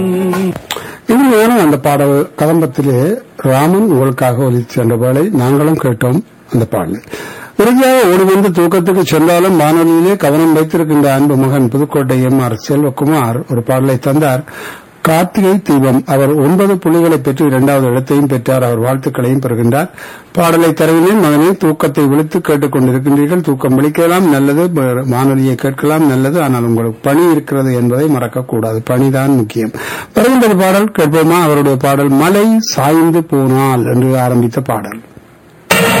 இனிமையான அந்த பாடல் கதம்பத்திலே ராமன் உங்களுக்காக ஒலித்து சென்ற வேளை நாங்களும் கேட்டோம் அந்த பாடலை இறுதியாக ஓடி வந்து தூக்கத்துக்கு சென்றாலும் வானொலியிலே கவனம் வைத்திருக்கின்ற அன்பு மகன் புதுக்கோட்டை எம் ஆர் செல்வகுமார் ஒரு பாடலை தந்தார் கார்த்திகை தீபம் அவர் ஒன்பது புள்ளிகளை பெற்று இரண்டாவது இடத்தையும் பெற்றார் அவர் வாழ்த்துக்களையும் பெறுகின்றார் பாடலை தருவினேன் மகனே தூக்கத்தை விழித்து கேட்டுக் கொண்டிருக்கின்றீர்கள் தூக்கம் விழிக்கலாம் நல்லது ப- வானொலியை கேட்கலாம் நல்லது ஆனால் உங்களுக்கு பணி இருக்கிறது என்பதை மறக்கக்கூடாது பணிதான் முக்கியம் வருகின்ற பாடல் கேட்போமா அவருடைய பாடல் மலை சாய்ந்து போனால் என்று ஆரம்பித்த பாடல்